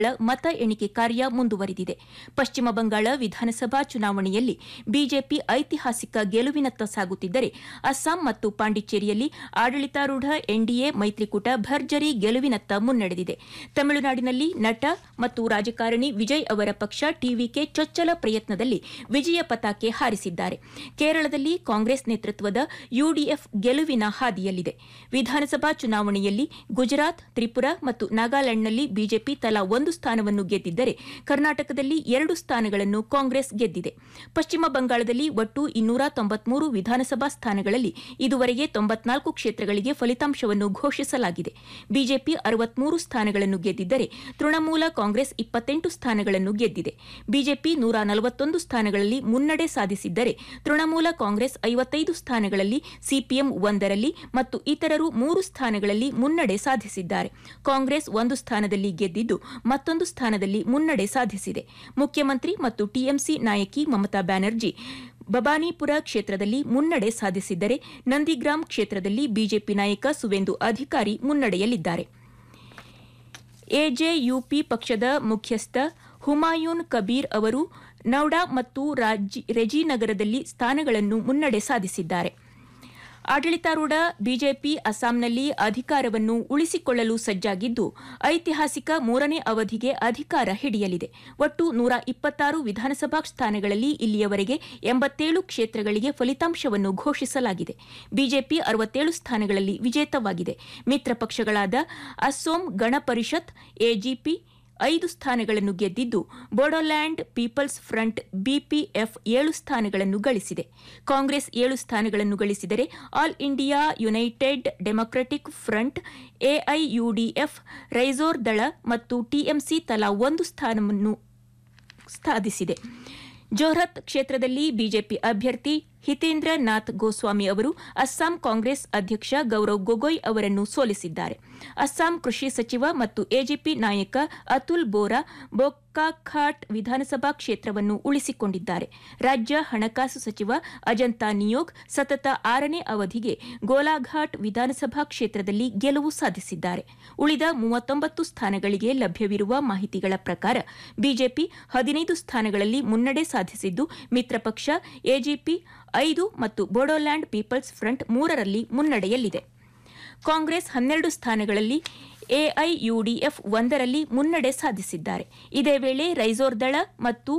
ಮತ ಎಣಿಕೆ ಕಾರ್ಯ ಮುಂದುವರಿದಿದೆ ಪಶ್ಚಿಮ ಬಂಗಾಳ ವಿಧಾನಸಭಾ ಚುನಾವಣೆಯಲ್ಲಿ ಬಿಜೆಪಿ ಐತಿಹಾಸಿಕ ಗೆಲುವಿನತ್ತ ಸಾಗುತ್ತಿದ್ದರೆ ಅಸ್ಸಾಂ ಮತ್ತು ಪಾಂಡಿಚೇರಿಯಲ್ಲಿ ಆಡಳಿತಾರೂಢ ಎನ್ಡಿಎ ಮೈತ್ರಿಕೂಟ ಭರ್ಜರಿ ಗೆಲುವಿನತ್ತ ಮುನ್ನಡೆದಿದೆ ತಮಿಳುನಾಡಿನಲ್ಲಿ ನಟ ಮತ್ತು ರಾಜಕಾರಣಿ ವಿಜಯ್ ಅವರ ಪಕ್ಷ ಟಿವಿಕೆ ಚೊಚ್ಚಲ ಪ್ರಯತ್ನದಲ್ಲಿ ವಿಜಯ ಪತಾಕೆ ಹಾರಿಸಿದ್ದಾರೆ ಕೇರಳದಲ್ಲಿ ಕಾಂಗ್ರೆಸ್ ನೇತೃತ್ವದ ಯುಡಿಎಫ್ ಗೆಲುವಿನ ಹಾದಿಯಲ್ಲಿದೆ ವಿಧಾನಸಭಾ ಚುನಾವಣೆಯಲ್ಲಿ ಗುಜರಾತ್ ತ್ರಿಪುರಾ ಮತ್ತು ನಾಗಾಲ್ಯಾಂಡ್ನಲ್ಲಿ ಬಿಜೆಪಿ ತಲಾ ಒಂದು ಸ್ಥಾನವನ್ನು ಗೆದ್ದಿದ್ದರೆ ಕರ್ನಾಟಕದಲ್ಲಿ ಎರಡು ಸ್ಥಾನಗಳನ್ನು ಕಾಂಗ್ರೆಸ್ ಗೆದ್ದಿದೆ ಪಶ್ಚಿಮ ಬಂಗಾಳದಲ್ಲಿ ಒಟ್ಟು ಇನ್ನೂರ ತೊಂಬತ್ಮೂರು ವಿಧಾನಸಭಾ ಸ್ಥಾನಗಳಲ್ಲಿ ಇದುವರೆಗೆ ತೊಂಬತ್ನಾಲ್ಕು ಕ್ಷೇತ್ರಗಳಿಗೆ ಫಲಿತಾಂಶವನ್ನು ಘೋಷಿಸಲಾಗಿದೆ ಬಿಜೆಪಿ ಅರವತ್ಮೂರು ಸ್ಥಾನಗಳನ್ನು ಗೆದ್ದಿದ್ದರೆ ತೃಣಮೂಲ ಕಾಂಗ್ರೆಸ್ ಇಪ್ಪತ್ತೆಂಟು ಸ್ಥಾನಗಳನ್ನು ಗೆದ್ದಿದೆ ಬಿಜೆಪಿ ನೂರ ನಲವತ್ತೊಂದು ಸ್ಥಾನಗಳಲ್ಲಿ ಮುನ್ನಡೆ ಸಾಧಿಸಿದ್ದರೆ ತೃಣಮೂಲ ಕಾಂಗ್ರೆಸ್ ಐವತ್ತೈದು ಸ್ಥಾನಗಳಲ್ಲಿ ಸಿಪಿಎಂ ಒಂದರಲ್ಲಿ ಮತ್ತು ಇತರರು ಮೂರು ಸ್ಥಾನಗಳಲ್ಲಿ ಮುನ್ನಡೆ ಸಾಧಿಸಿದ್ದಾರೆ ಕಾಂಗ್ರೆಸ್ ಒಂದು ಸ್ಥಾನದಲ್ಲಿ ಗೆದ್ದಿದ್ದು ಮತ್ತೊಂದು ಸ್ಥಾನದಲ್ಲಿ ಮುನ್ನಡೆ ಸಾಧಿಸಿದೆ ಮುಖ್ಯಮಂತ್ರಿ ಮತ್ತು ಟಿಎಂಸಿ ನಾಯಕಿ ಮಮತಾ ಬ್ಯಾನರ್ಜಿ ಬಬಾನಿಪುರ ಕ್ಷೇತ್ರದಲ್ಲಿ ಮುನ್ನಡೆ ಸಾಧಿಸಿದ್ದರೆ ನಂದಿಗ್ರಾಮ್ ಕ್ಷೇತ್ರದಲ್ಲಿ ಬಿಜೆಪಿ ನಾಯಕ ಸುವೇಂದು ಅಧಿಕಾರಿ ಮುನ್ನಡೆಯಲ್ಲಿದ್ದಾರೆ ಎಜೆಯುಪಿ ಪಕ್ಷದ ಮುಖ್ಯಸ್ಥ ಹುಮಾಯೂನ್ ಕಬೀರ್ ಅವರು ನೌಡಾ ಮತ್ತು ರೆಜಿನಗರದಲ್ಲಿ ಸ್ಥಾನಗಳನ್ನು ಮುನ್ನಡೆ ಸಾಧಿಸಿದ್ದಾರೆ ಆಡಳಿತಾರೂಢ ಬಿಜೆಪಿ ಅಸ್ಸಾಂನಲ್ಲಿ ಅಧಿಕಾರವನ್ನು ಉಳಿಸಿಕೊಳ್ಳಲು ಸಜ್ಜಾಗಿದ್ದು ಐತಿಹಾಸಿಕ ಮೂರನೇ ಅವಧಿಗೆ ಅಧಿಕಾರ ಹಿಡಿಯಲಿದೆ ಒಟ್ಟು ನೂರ ಇಪ್ಪತ್ತಾರು ವಿಧಾನಸಭಾ ಸ್ಥಾನಗಳಲ್ಲಿ ಇಲ್ಲಿಯವರೆಗೆ ಎಂಬತ್ತೇಳು ಕ್ಷೇತ್ರಗಳಿಗೆ ಫಲಿತಾಂಶವನ್ನು ಘೋಷಿಸಲಾಗಿದೆ ಬಿಜೆಪಿ ಅರವತ್ತೇಳು ಸ್ಥಾನಗಳಲ್ಲಿ ವಿಜೇತವಾಗಿದೆ ಮಿತ್ರ ಪಕ್ಷಗಳಾದ ಅಸ್ಸೋಂ ಗಣ ಪರಿಷತ್ ಎಜಿಪಿ ಐದು ಸ್ಥಾನಗಳನ್ನು ಗೆದ್ದಿದ್ದು ಬೋಡೋಲ್ಯಾಂಡ್ ಪೀಪಲ್ಸ್ ಫ್ರಂಟ್ ಬಿಪಿಎಫ್ ಏಳು ಸ್ಥಾನಗಳನ್ನು ಗಳಿಸಿದೆ ಕಾಂಗ್ರೆಸ್ ಏಳು ಸ್ಥಾನಗಳನ್ನು ಗಳಿಸಿದರೆ All India United Democratic Front AIUDF Raijor Dal ಮತ್ತು ಟಿಎಂಸಿ ತಲಾ ಒಂದು ಸ್ಥಾನವನ್ನು ಸಾಧಿಸಿದೆ ಜೋರ್ಹತ್ ಕ್ಷೇತ್ರದಲ್ಲಿ ಬಿಜೆಪಿ ಅಭ್ಯರ್ಥಿ ಹಿತೇಂದ್ರ ನಾಥ್ ಗೋಸ್ವಾಮಿ ಅವರು ಅಸ್ಸಾಂ ಕಾಂಗ್ರೆಸ್ ಅಧ್ಯಕ್ಷ ಗೌರವ್ ಗೊಗೊಯ್ ಅವರನ್ನು ಸೋಲಿಸಿದ್ದಾರೆ ಅಸ್ಸಾಂ ಕೃಷಿ ಸಚಿವ ಮತ್ತು ಎಜಿಪಿ ನಾಯಕ ಅತುಲ್ ಬೋರಾ ಬೋಕಾಖಾಟ್ ವಿಧಾನಸಭಾ ಕ್ಷೇತ್ರವನ್ನು ಉಳಿಸಿಕೊಂಡಿದ್ದಾರೆ ರಾಜ್ಯ ಹಣಕಾಸು ಸಚಿವ ಅಜಂತಾ ನಿಯೋಗ್ ಸತತ ಆರನೇ ಅವಧಿಗೆ ಗೋಲಾಘಾಟ್ ವಿಧಾನಸಭಾ ಕ್ಷೇತ್ರದಲ್ಲಿ ಗೆಲುವು ಸಾಧಿಸಿದ್ದಾರೆ ಉಳಿದ ಮೂವತ್ತೊಂಬತ್ತು ಸ್ಥಾನಗಳಿಗೆ ಲಭ್ಯವಿರುವ ಮಾಹಿತಿಗಳ ಪ್ರಕಾರ ಬಿಜೆಪಿ ಹದಿನೈದು ಸ್ಥಾನಗಳಲ್ಲಿ ಮುನ್ನಡೆ ಸಾಧಿಸಿದ್ದು ಮಿತ್ರ ಪಕ್ಷ ಎಜಿಪಿ ಐದು ಮತ್ತು ಬೋಡೋಲ್ಯಾಂಡ್ ಪೀಪಲ್ಸ್ ಫ್ರಂಟ್ ಮೂರರಲ್ಲಿ ಮುನ್ನಡೆಯಲ್ಲಿದೆ ಕಾಂಗ್ರೆಸ್ ಹನ್ನೆರಡು ಸ್ಥಾನಗಳಲ್ಲಿ ಎಐಯುಡಿಎಫ್ ಒಂದರಲ್ಲಿ ಮುನ್ನಡೆ ಸಾಧಿಸಿದ್ದಾರೆ ಇದೇ ವೇಳೆ ರೈಸೋರ್ ದಳ ಮತ್ತು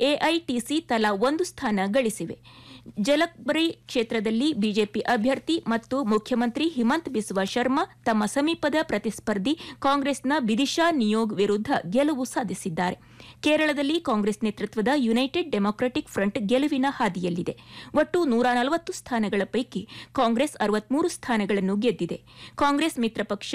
ಎಐಟಿಸಿ ತಲಾ ಒಂದು ಸ್ಥಾನ ಗಳಿಸಿವೆ ಜಲಕ್ಬರಿ ಕ್ಷೇತ್ರದಲ್ಲಿ ಬಿಜೆಪಿ ಅಭ್ಯರ್ಥಿ ಮತ್ತು ಮುಖ್ಯಮಂತ್ರಿ ಹಿಮಂತ್ ಬಿಸ್ವಾ ಶರ್ಮಾ ತಮ್ಮ ಸಮೀಪದ ಪ್ರತಿಸ್ಪರ್ಧಿ ಕಾಂಗ್ರೆಸ್ನ ಬಿದಿಶಾ ನಿಯೋಗ್ ವಿರುದ್ಧ ಗೆಲುವು ಸಾಧಿಸಿದ್ದಾರೆ ಕೇರಳದಲ್ಲಿ ಕಾಂಗ್ರೆಸ್ ನೇತೃತ್ವದ ಯುನೈಟೆಡ್ ಡೆಮೊಕ್ರೆಟಿಕ್ ಫ್ರಂಟ್ ಗೆಲುವಿನ ಹಾದಿಯಲ್ಲಿದೆ ಒಟ್ಟು ನೂರ ನಲವತ್ತು ಸ್ಥಾನಗಳ ಪೈಕಿ ಕಾಂಗ್ರೆಸ್ ಅರವತ್ಮೂರು ಸ್ಥಾನಗಳನ್ನು ಗೆದ್ದಿದೆ ಕಾಂಗ್ರೆಸ್ ಮಿತ್ರ ಪಕ್ಷ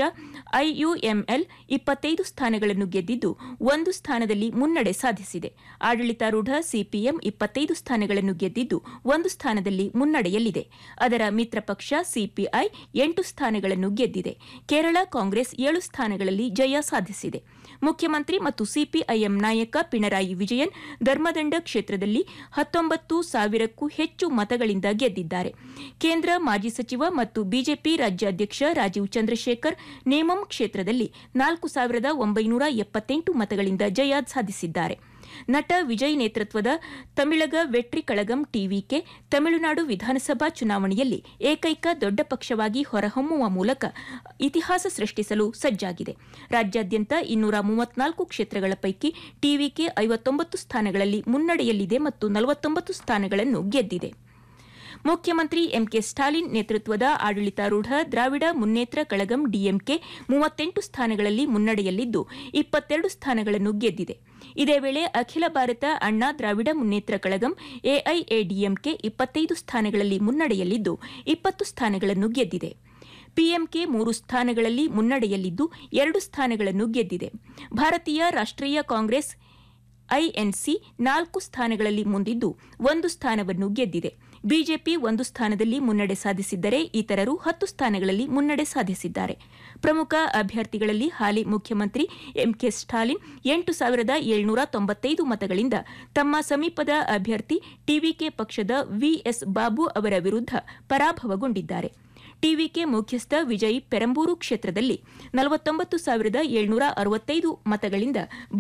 ಐಯುಎಂಎಲ್ ಇಪ್ಪತ್ತೈದು ಸ್ಥಾನಗಳನ್ನು ಗೆದ್ದಿದ್ದು ಒಂದು ಸ್ಥಾನದಲ್ಲಿ ಮುನ್ನಡೆ ಸಾಧಿಸಿದೆ ಆಡಳಿತಾರೂಢ ಸಿಪಿಎಂ ಇಪ್ಪತ್ತೈದು ಸ್ಥಾನಗಳನ್ನು ಗೆದ್ದಿದ್ದು ಒಂದು ಸ್ಥಾನದಲ್ಲಿ ಮುನ್ನಡೆಯಲ್ಲಿದೆ ಅದರ ಮಿತ್ರ ಪಕ್ಷ ಸಿಪಿಐ ಎಂಟು ಸ್ಥಾನಗಳನ್ನು ಗೆದ್ದಿದೆ ಕೇರಳ ಕಾಂಗ್ರೆಸ್ ಏಳು ಸ್ಥಾನಗಳಲ್ಲಿ ಜಯ ಸಾಧಿಸಿದೆ ಮುಖ್ಯಮಂತ್ರಿ ಮತ್ತು ಸಿಪಿಐಎಂ ನಾಯಕ ಪಿಣರಾಯಿ ವಿಜಯನ್ ಧರ್ಮದಂಡ ಕ್ಷೇತ್ರದಲ್ಲಿ ಹತ್ತೊಂಬತ್ತು ಸಾವಿರಕ್ಕೂ ಹೆಚ್ಚು ಮತಗಳಿಂದ ಗೆದ್ದಿದ್ದಾರೆ ಕೇಂದ್ರ ಮಾಜಿ ಸಚಿವ ಮತ್ತು ಬಿಜೆಪಿ ರಾಜ್ಯಾಧ್ಯಕ್ಷ ರಾಜೀವ್ ಚಂದ್ರಶೇಖರ್ ನೇಮಂ ಕ್ಷೇತ್ರದಲ್ಲಿ ನಾಲ್ಕು ಸಾವಿರದ ಒಂಬೈನೂರ ಎಪ್ಪತ್ತೆಂಟು ಮತಗಳಿಂದ ಜಯ ಸಾಧಿಸಿದ್ದಾರೆ ನಟ ವಿಜಯ್ ನೇತೃತ್ವದ ತಮಿಳಗ ವೆಟ್ರಿ ಕಳಗಂ ಟಿವಿಕೆ ತಮಿಳುನಾಡು ವಿಧಾನಸಭಾ ಚುನಾವಣೆಯಲ್ಲಿ ಏಕೈಕ ದೊಡ್ಡ ಪಕ್ಷವಾಗಿ ಹೊರಹೊಮ್ಮುವ ಮೂಲಕ ಇತಿಹಾಸ ಸೃಷ್ಟಿಸಲು ಸಜ್ಜಾಗಿದೆ ರಾಜ್ಯಾದ್ಯಂತ ಇನ್ನೂರ ಮೂವತ್ನಾಲ್ಕು ಕ್ಷೇತ್ರಗಳ ಪೈಕಿ ಟಿವಿಕೆ ಐವತ್ತೊಂಬತ್ತು ಸ್ಥಾನಗಳಲ್ಲಿ ಮುನ್ನಡೆಯಲ್ಲಿದೆ ಮತ್ತು ನಲವತ್ತೊಂಬತ್ತು ಸ್ಥಾನಗಳನ್ನು ಗೆದ್ದಿದೆ ಮುಖ್ಯಮಂತ್ರಿ ಎಂಕೆ ಸ್ಟಾಲಿನ್ ನೇತೃತ್ವದ ಆಡಳಿತಾರೂಢ ದ್ರಾವಿಡ ಮುನ್ನೇತ್ರ ಕಳಗಂ ಡಿಎಂಕೆ ಮೂವತ್ತೆಂಟು ಸ್ಥಾನಗಳಲ್ಲಿ ಮುನ್ನಡೆಯಲ್ಲಿದ್ದು ಇಪ್ಪತ್ತೆರಡು ಸ್ಥಾನಗಳನ್ನು ಗೆದ್ದಿದೆ ಇದೇ ವೇಳೆ ಅಖಿಲ ಭಾರತ ಅಣ್ಣಾ ದ್ರಾವಿಡ ಮುನ್ನೇತ್ರ ಕಳಗಂ ಎಐಎಡಿಎಂಕೆ ಇಪ್ಪತ್ತೈದು ಸ್ಥಾನಗಳಲ್ಲಿ ಮುನ್ನಡೆಯಲ್ಲಿದ್ದು ಇಪ್ಪತ್ತು ಸ್ಥಾನಗಳನ್ನು ಗೆದ್ದಿದೆ ಪಿಎಂಕೆ ಮೂರು ಸ್ಥಾನಗಳಲ್ಲಿ ಮುನ್ನಡೆಯಲ್ಲಿದ್ದು ಎರಡು ಸ್ಥಾನಗಳನ್ನು ಗೆದ್ದಿದೆ ಭಾರತೀಯ ರಾಷ್ಟ್ರೀಯ ಕಾಂಗ್ರೆಸ್ ಐಎನ್ಸಿ ನಾಲ್ಕು ಸ್ಥಾನಗಳಲ್ಲಿ ಮುಂದಿದ್ದು ಒಂದು ಸ್ಥಾನವನ್ನು ಗೆದ್ದಿದೆ ಬಿಜೆಪಿ ಒಂದು ಸ್ಥಾನದಲ್ಲಿ ಮುನ್ನಡೆ ಸಾಧಿಸಿದ್ದರೆ ಇತರರು ಹತ್ತು ಸ್ಥಾನಗಳಲ್ಲಿ ಮುನ್ನಡೆ ಸಾಧಿಸಿದ್ದಾರೆ ಪ್ರಮುಖ ಅಭ್ಯರ್ಥಿಗಳಲ್ಲಿ ಹಾಲಿ ಮುಖ್ಯಮಂತ್ರಿ ಎಂಕೆ ಸ್ಟಾಲಿನ್ ಎಂಟು ಸಾವಿರದ ಏಳ್ನೂರ ತೊಂಬತ್ತೈದು ಮತಗಳಿಂದ ತಮ್ಮ ಸಮೀಪದ ಅಭ್ಯರ್ಥಿ ಟಿವಿಕೆ ಪಕ್ಷದ ವಿಎಸ್ ಬಾಬು ಅವರ ವಿರುದ್ಧ ಪರಾಭವಗೊಂಡಿದ್ದಾರೆ ಟಿವಿಕೆ ಮುಖ್ಯಸ್ಥ ವಿಜಯ್ ಪೆರಂಬೂರು ಕ್ಷೇತ್ರದಲ್ಲಿ ನಲವತ್ತೊಂಬತ್ತು ಸಾವಿರದ ಏಳ್ನೂರ ಅರವತ್ತೈದು ಮತಗಳಿಂದ